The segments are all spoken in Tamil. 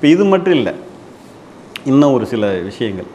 இப்போ இது மட்டும் இல்லை இன்னும் ஒரு சில விஷயங்கள்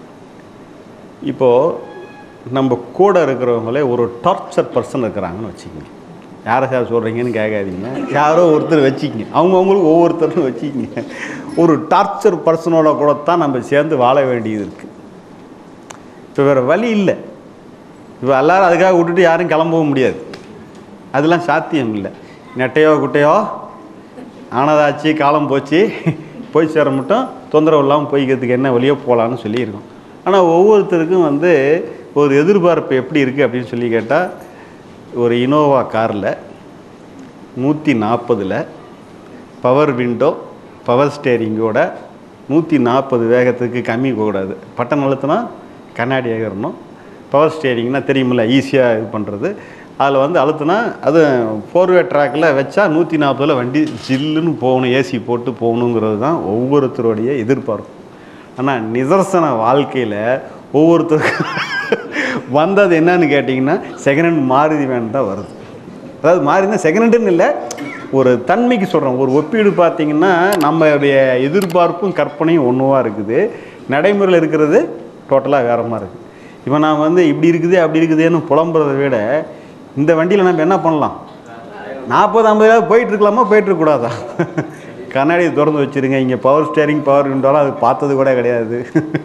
இப்போது நம்ம கூட இருக்கிறவங்களே ஒரு டார்ச்சர் பர்சன் இருக்கிறாங்கன்னு வச்சுக்கோங்க யாரை சார் சொல்கிறீங்கன்னு கேட்காதீங்க யாரோ ஒருத்தர் வச்சுக்கிங்க அவங்கவுங்களுக்கு ஒவ்வொருத்தரும் வச்சுக்கிங்க ஒரு டார்ச்சர் பர்சனோட கூட தான் நம்ம சேர்ந்து வாழ வேண்டியது இருக்குது இப்போ வேறு வழி இல்லை இப்போ எல்லாரும் அதுக்காக விட்டுட்டு யாரும் கிளம்பவும் முடியாது அதெல்லாம் சாத்தியம் இல்லை நெட்டையோ குட்டையோ ஆனதாச்சு காலம் போச்சு போய் சேர மட்டும் தொந்தரவு இல்லாமல் போய்க்கிறதுக்கு என்ன வழியோ போகலான்னு சொல்லியிருக்கோம் ஆனால் ஒவ்வொருத்தருக்கும் வந்து ஒரு எதிர்பார்ப்பு எப்படி இருக்குது அப்படின்னு சொல்லி கேட்டால் ஒரு இனோவா காரில் நூற்றி நாற்பதில் பவர் விண்டோ பவர் ஸ்டேரிங்கோட நூற்றி நாற்பது வேகத்துக்கு கம்மி போகக்கூடாது பட்டன் அழுத்தினா கண்ணாடி ஏகரணும் பவர் ஸ்டேரிங்னா தெரியுமில்ல ஈஸியாக இது பண்ணுறது அதில் வந்து அழுத்தினா அது ஃபோர்வே ட்ராக்கில் வச்சா நூற்றி நாற்பதில் வண்டி ஜில்லுன்னு போகணும் ஏசி போட்டு போகணுங்கிறது தான் ஒவ்வொருத்தருடைய எதிர்பார்ப்பு ஆனால் நிதர்சன வாழ்க்கையில் ஒவ்வொருத்தருக்கும் வந்தது என்னன்னு கேட்டிங்கன்னா செகண்ட் ஹேண்ட் மாருதி வேன் தான் வருது அதாவது மாறினா செகண்ட் ஹேண்டுன்னு இல்லை ஒரு தன்மைக்கு சொல்கிறோம் ஒரு ஒப்பீடு பார்த்தீங்கன்னா நம்மளுடைய எதிர்பார்ப்பும் கற்பனையும் ஒன்றுவா இருக்குது நடைமுறையில் இருக்கிறது டோட்டலாக வேற மாதிரி இருக்குது இப்போ நான் வந்து இப்படி இருக்குது அப்படி இருக்குதுன்னு புலம்புறதை விட இந்த வண்டியில் நம்ம என்ன பண்ணலாம் நாற்பது ஐம்பதாவது போயிட்டு இருக்கலாமா போயிட்டு இருக்கக்கூடாதா கண்ணாடியை திறந்து வச்சுருங்க இங்கே பவர் ஸ்டேரிங் பவர் விண்டோலாம் அது பார்த்தது கூட கிடையாது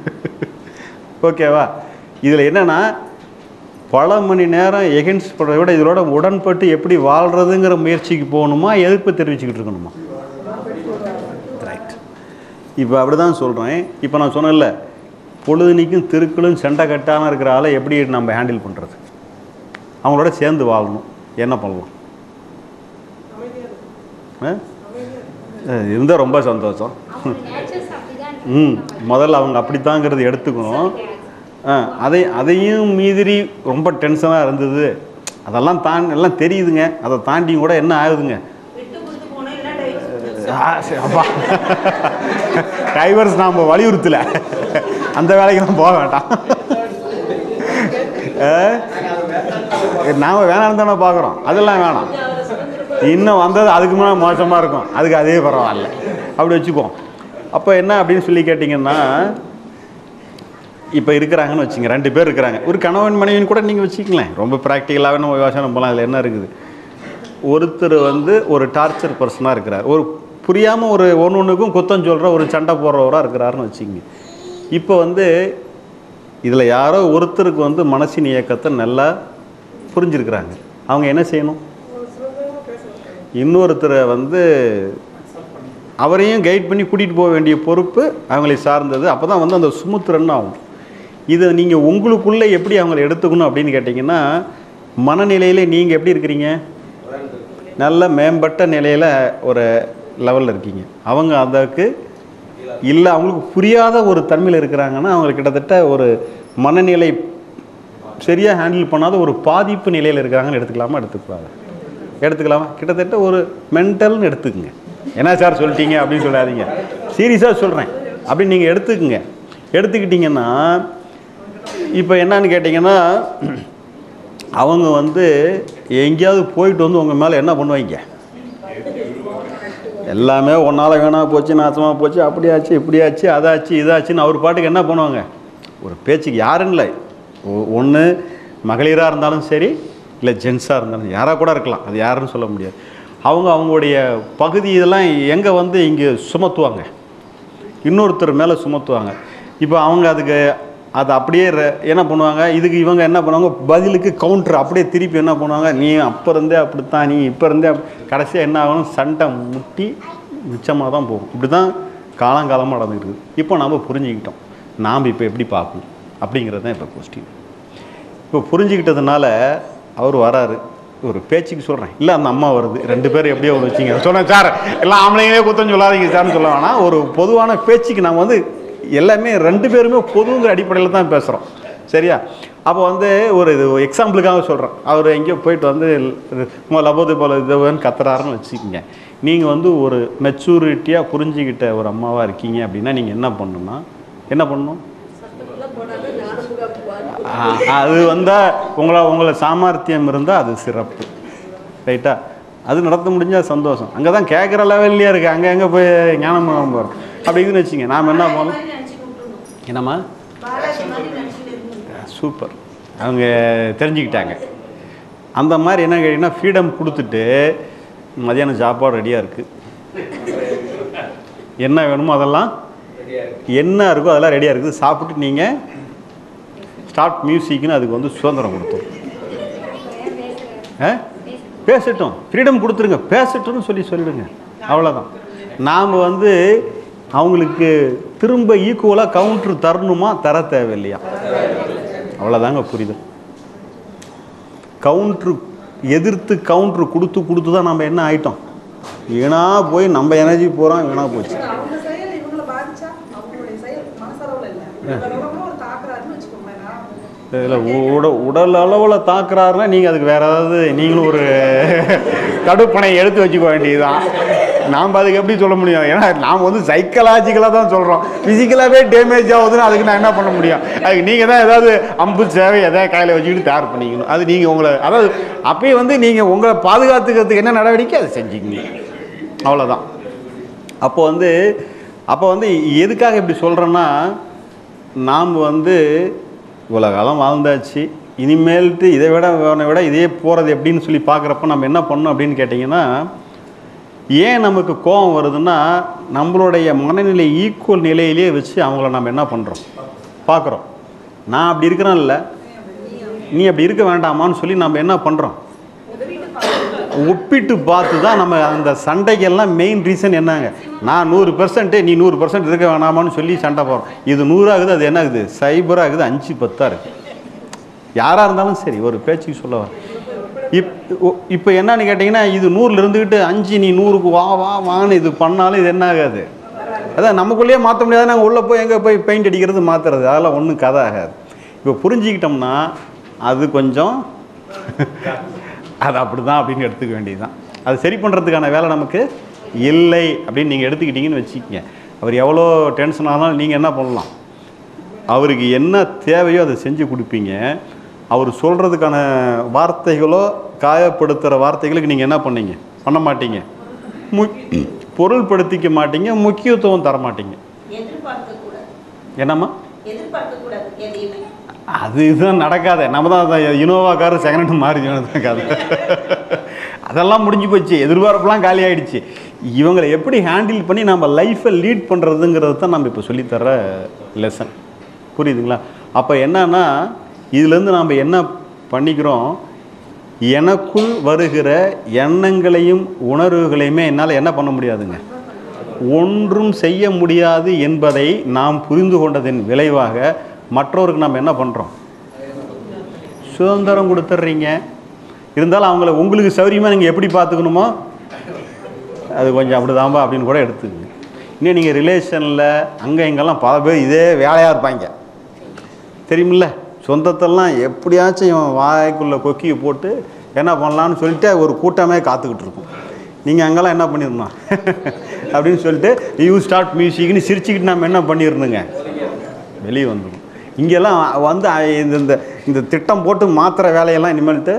ஓகேவா இதில் என்னென்னா பல மணி நேரம் எகென்ஸ்ட் பண்ணுறத விட இதோட உடன்பட்டு எப்படி வாழ்கிறதுங்கிற முயற்சிக்கு போகணுமா எதிர்ப்பு தெரிவிச்சுக்கிட்டு இருக்கணுமா ரைட் இப்போ அப்படி தான் சொல்கிறேன் இப்போ நான் சொன்னேன்ல பொழுதுனிக்கும் திருக்களும் செண்டை கட்டாமல் இருக்கிற ஆளை எப்படி நம்ம ஹேண்டில் பண்ணுறது அவங்களோட சேர்ந்து வாழணும் என்ன பண்ணலாம் இருந்தால் ரொம்ப சந்தோஷம் ம் முதல்ல அவங்க அப்படித்தாங்கிறது எடுத்துக்கணும் ஆ அதை அதையும் மீறி ரொம்ப டென்ஷனாக இருந்தது அதெல்லாம் தான் எல்லாம் தெரியுதுங்க அதை தாண்டியும் கூட என்ன ஆகுதுங்க ஆ, சரி, அப்பா டைவர்ஸ் நாம் வலியுறுத்தல அந்த வேலைக்கு தான் போக வேண்டாம் ஆ? நாம வேணாம்னு தானே பார்க்குறோம் அதெல்லாம் வேணாம் இன்னும் வந்தது அதுக்கு முன்னாடி மோசமாக இருக்கும் அதுக்கு அதே பரவாயில்ல அப்படி வச்சுக்குவோம் அப்போ என்ன அப்படின்னு சொல்லி கேட்டிங்கன்னா இப்போ இருக்கிறாங்கன்னு வச்சுங்க ரெண்டு பேர் இருக்கிறாங்க ஒரு கணவன் மனைவின்னு கூட நீங்கள் வச்சுக்கங்களேன் ரொம்ப ப்ராக்டிக்கலாகவே நம்ம யோசனை போகலாம் அதில் என்ன இருக்குது ஒருத்தர் வந்து ஒரு டார்ச்சர் பர்சனாக இருக்கிறார் ஒரு புரியாமல் ஒரு ஒன்று ஒன்றுக்கும் குத்தம் சொல்கிற ஒரு சண்டை போடுறவராக இருக்கிறாருன்னு வச்சுக்கங்க இப்போ வந்து இதில் யாரோ ஒருத்தருக்கு வந்து மனசின் இயக்கத்தை நல்லா புரிஞ்சிருக்கிறாங்க அவங்க என்ன செய்யணும் இன்னொருத்தரை வந்து அவரையும் கைட் பண்ணி கூட்டிகிட்டு போக வேண்டிய பொறுப்பு அவங்களை சார்ந்தது அப்போ தான் வந்து அந்த சுமுத்திரன்னு ஆகும் இதை நீங்கள் உங்களுக்குள்ளே எப்படி அவங்களை எடுத்துக்கணும் அப்படின்னு கேட்டிங்கன்னா மனநிலையில் நீங்கள் எப்படி இருக்கிறீங்க நல்ல மேம்பட்ட நிலையில் ஒரு லெவலில் இருக்கீங்க அவங்க அதற்கு இல்லை அவங்களுக்கு புரியாத ஒரு தன்மையில் இருக்கிறாங்கன்னா அவங்க கிட்டத்தட்ட ஒரு மனநிலை சரியாக ஹேண்டில் பண்ணாத ஒரு பாதிப்பு நிலையில் இருக்கிறாங்கன்னு எடுத்துக்கலாமா எடுத்துக்கூடாது எடுத்துக்கலாமா கிட்டத்தட்ட ஒரு மென்டல்னு எடுத்துக்குங்க என்ன சார் சொல்லிட்டீங்க அப்படின்னு சொல்லாதீங்க சீரியஸாக சொல்கிறேன் அப்படின்னு நீங்கள் எடுத்துக்குங்க எடுத்துக்கிட்டிங்கன்னா இப்போ என்னன்னு கேட்டிங்கன்னா அவங்க வந்து எங்கேயாவது போயிட்டு வந்து உங்கள் மேலே என்ன பண்ணுவாங்க எல்லாமே ஒன்றால் வேணா போச்சு நாசமாக போச்சு அப்படியாச்சு இப்படியாச்சு அதாச்சு இதாச்சுன்னு அவர் பாட்டுக்கு என்ன பண்ணுவாங்க ஒரு பேச்சுக்கு யாருன்னு இல்லை ஒன்று மகளிராக இருந்தாலும் சரி இல்லை ஜென்ஸாக இருந்தாலும் யாராக கூட இருக்கலாம் அது யாருன்னு சொல்ல முடியாது அவங்க அவங்களுடைய பகுதி இதெல்லாம் எங்கே வந்து இங்கே சுமத்துவாங்க இன்னொருத்தர் மேலே சுமத்துவாங்க இப்போ அவங்க அதுக்கு அதை அப்படியே ர- என்ன பண்ணுவாங்க இதுக்கு இவங்க என்ன பண்ணுவாங்க பதிலுக்கு கவுண்டர் அப்படியே திருப்பி என்ன பண்ணுவாங்க நீ அப்போ இருந்தே அப்படித்தான் நீ இப்போ இருந்தே கடைசியாக என்ன ஆகணும் சண்டை முட்டி மிச்சமாக தான் போகும் இப்படி தான் காலங்காலமாக நடந்துக்கிட்டு இருக்குது இப்போ நாம் புரிஞ்சுக்கிட்டோம் நாம் இப்போ எப்படி பார்க்கணும் அப்படிங்கிறது தான் இப்போ கொஸ்டின் இப்போ புரிஞ்சுக்கிட்டதுனால அவர் வராரு ஒரு பேச்சுக்கு சொல்கிறேன் இல்லை அந்த அம்மா வருது ரெண்டு பேரும் எப்படியோ ஒன்று வச்சிங்க சொன்னேன் சார் எல்லாம் ஆம்பளைங்களே குத்தம் சொல்லாதீங்க சார்னு சொல்ல வேணாம் ஒரு பொதுவான பேச்சுக்கு நம்ம வந்து எல்லாமே ரெண்டு பேருமே பொதுங்கிற அடிப்படையில் தான் பேசுகிறோம் சரியா அப்போ வந்து ஒரு இது எக்ஸாம்பிளுக்காக சொல்கிறேன் அவர் எங்கேயோ போயிட்டு வந்து லபோது போல இதுன்னு கத்துறாருன்னு வச்சுக்கோங்க நீங்கள் வந்து ஒரு மெச்சூரிட்டியாக புரிஞ்சுக்கிட்ட ஒரு அம்மாவாக இருக்கீங்க அப்படின்னா நீங்கள் என்ன பண்ணணும்னா என்ன பண்ணணும் ஆ, அது வந்தால் உங்களை உங்களை சாமர்த்தியம் இருந்தால் அது சிறப்பு ரைட்டா அது நடத்த முடிஞ்சால் சந்தோஷம் அங்கே தான் கேட்குற லெவல்லையே இருக்குது அங்கே எங்கே போய் ஞானம் போகிறோம் அப்படிங்குன்னு வச்சுங்க நாம் என்ன பண்ணலாம் மாதிரி நினைச்சுட்டு விட்டுறணும். என்னம்மா பாலாஜி மாதிரி நினைச்சுட்டு இருக்கணும். சூப்பர் அவங்க தெரிஞ்சுக்கிட்டாங்க அந்த மாதிரி என்ன கேட்டிங்கன்னா ஃப்ரீடம் கொடுத்துட்டு மதியானம் சாப்பாடு ரெடியாக இருக்குது என்ன வேணுமோ அதெல்லாம் என்ன இருக்கோ அதெல்லாம் ரெடியாக இருக்குது சாப்பிட்டு நீங்கள் ஸ்டார்ட் மியூசிக்னு அதுக்கு வந்து சுதந்திரம் கொடுத்தோம் ஆ பேசட்டும் ஃப்ரீடம் கொடுத்துருங்க பேசட்டும்னு சொல்லி சொல்லிடுங்க அவ்வளோதான் நாம் வந்து அவங்களுக்கு திரும்ப ஈக்குவலாக கவுண்டர் தரணுமா தர தேவையில்லையா அவ்வளோதாங்க புரியுது கவுண்ட்ரு எதிர்த்து கவுண்ட்ரு கொடுத்து கொடுத்து தான் நம்ம என்ன ஆயிட்டோம் வீணா போய் நம்ம எனர்ஜி போகிறோம் வீணா போச்சு அவங்க செயல் இவங்கள பாதிச்சா அவங்களுடைய செயல் மனசளவுல இல்ல உடலளவுல ஒரு தாக்குறாருன்னு வச்சுக்கோங்களேன் நான் இதில் உட உடல் அளவில் தாக்குறாருன்னா நீங்கள் அதுக்கு வேற ஏதாவது நீங்களும் ஒரு தடுப்பணை எடுத்து வச்சுக்க வேண்டியதுதான் நாம் அதுக்கு எப்படி சொல்ல முடியும் ஏன்னா நாம் வந்து சைக்கலாஜிக்கலாக தான் சொல்கிறோம் ஃபிசிக்கலாகவே டேமேஜ் ஆகுதுன்னு அதுக்கு நான் என்ன பண்ண முடியும் அதுக்கு நீங்கள் தான் ஏதாவது அம்பு சேவை எதாவது கையில் வச்சுக்கிட்டு தயார் பண்ணிக்கணும் அது நீங்கள் உங்களை அதாவது அப்பயும் வந்து நீங்கள் உங்களை பாதுகாத்துக்கிறதுக்கு என்ன நடவடிக்கை அதை செஞ்சுக்கிங்க அவ்வளோதான் அப்போ வந்து அப்போ வந்து எதுக்காக இப்படி சொல்கிறேன்னா நாம் வந்து இவ்வளோ காலம் வாழ்ந்தாச்சு இனிமேல்ட்டு இதை விட இவனை விட இதே போகிறது எப்படின்னு சொல்லி பார்க்குறப்ப நம்ம என்ன பண்ணோம் அப்படின்னு கேட்டிங்கன்னா ஏன் நமக்கு கோபம் வருதுன்னா நம்மளுடைய மனநிலை ஈக்குவல் நிலையிலேயே வச்சு அவங்கள நம்ம என்ன பண்ணுறோம் பார்க்குறோம் நான் அப்படி இருக்கிறேன்ல நீ அப்படி இருக்க வேண்டாமான்னு சொல்லி நம்ம என்ன பண்ணுறோம் ஒப்பிட்டு பார்த்து தான் நம்ம அந்த சண்டைக்கெல்லாம் மெயின் ரீசன் என்னங்க நான் நூறு பெர்சன்ட்டு நீ நூறு பர்சன்ட் இருக்க வேணாமான்னு சொல்லி சண்டை போடுறோம் இது நூறாகுது அது என்ன ஆகுது சைபராக இருக்குது அஞ்சு பத்தாக இருக்குது யாராக இருந்தாலும் சரி ஒரு பேச்சுக்கு சொல்ல வரேன் இப் இப்போ என்னன்னு கேட்டிங்கன்னா இது நூறில் இருந்துக்கிட்டு அஞ்சு நீ நூறுக்கு வா வா வான்னு இது பண்ணாலும் இது என்ன ஆகாது அதான் நமக்குள்ளேயே மாற்ற முடியாது நாங்கள் உள்ளே போய் எங்கே போய் பெயிண்ட் அடிக்கிறது மாற்றுறது அதெல்லாம் ஒன்றும் கதை ஆகாது இப்போ புரிஞ்சுக்கிட்டோம்னா அது கொஞ்சம் அது அப்படி தான் அப்படின்னு எடுத்துக்க வேண்டியதுதான் அது சரி பண்ணுறதுக்கான வேலை நமக்கு இல்லை அப்படின்னு நீங்கள் எடுத்துக்கிட்டீங்கன்னு வச்சுக்கோங்க அவர் எவ்வளோ டென்ஷன் ஆனாலும் நீங்கள் என்ன பண்ணலாம் அவருக்கு என்ன தேவையோ அதை செஞ்சு கொடுப்பீங்க அவர் சொல்கிறதுக்கான வார்த்தைகளோ காயப்படுத்துகிற வார்த்தைகளுக்கு நீங்கள் என்ன பண்ணீங்க பண்ண மாட்டீங்க மு பொருள்படுத்திக்க மாட்டீங்க முக்கியத்துவம் தர மாட்டீங்க எதிர்பார்க்க கூடாது என்னம்மா எதிர்பார்க்க கூடாது எதையுமே அது இதுதான் நடக்காத நம்ம தான் அந்த இனோவா கார் செகண்ட் ஹேண்ட் மாறி தான் கதை அதெல்லாம் முடிஞ்சு போச்சு எதிர்பார்ப்புலாம் காலி ஆயிடுச்சு இவங்களை எப்படி ஹேண்டில் பண்ணி நம்ம லைஃப்பை லீட் பண்ணுறதுங்கிறது தான் நம்ம இப்போ சொல்லித்தர லெசன் புரியுதுங்களா அப்போ என்னன்னா இதுலேருந்து நாம் என்ன பண்ணிக்கிறோம் எனக்குள் வருகிற எண்ணங்களையும் உணர்வுகளையுமே என்னால் என்ன பண்ண முடியாதுங்க ஒன்றும் செய்ய முடியாது என்பதை நாம் புரிந்து கொண்டதின் விளைவாக மற்றவருக்கு நாம் என்ன பண்ணுறோம் சுதந்திரம் கொடுத்துட்றீங்க இருந்தாலும் அவங்கள உங்களுக்கு சௌரியமாக நீங்கள் எப்படி பார்த்துக்கணுமோ அது கொஞ்சம் அப்படிதான்பா அப்படின்னு கூட எடுத்துக்கங்க இன்னும் நீங்கள் ரிலேஷனில் அங்கே இங்கெல்லாம் பல பேர் இதே வேலையாக இருப்பாங்க தெரியுமில்ல சொந்தத்தெல்லாம் எப்படியாச்சும் இவன் வாய்க்குள்ளே கொக்கியை போட்டு என்ன பண்ணலான்னு சொல்லிட்டு ஒரு கூட்டமே காத்துக்கிட்டு இருக்கும் நீங்கள் அங்கெல்லாம் என்ன பண்ணிடணும் அப்படின்னு சொல்லிட்டு யூ ஸ்டார்ட் மியூசிக்னு சிரிச்சுக்கிட்டு நம்ம என்ன பண்ணிடணுங்க வெளியே வந்துடும் இங்கெல்லாம் வந்து அ- இந்த இந்த இந்த திட்டம் போட்டு மாத்திர வேலையெல்லாம் இனிமேல்ட்டு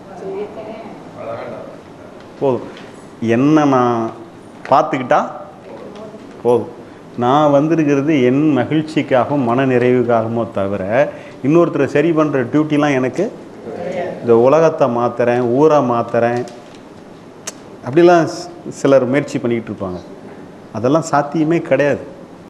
போதும் என்ன நான் பார்த்துக்கிட்டா போதும் நான் வந்திருக்கிறது என் மகிழ்ச்சிக்காகவும் மன நிறைவுக்காகவோ தவிர இன்னொருத்தரை சரி பண்ணுற டியூட்டிலாம் எனக்கு இந்த உலகத்தை மாற்றுறேன் ஊரை மாற்றுறேன் அப்படிலாம் சி- சிலர் முயற்சி பண்ணிக்கிட்டு இருப்பாங்க அதெல்லாம் சாத்தியமே கிடையாது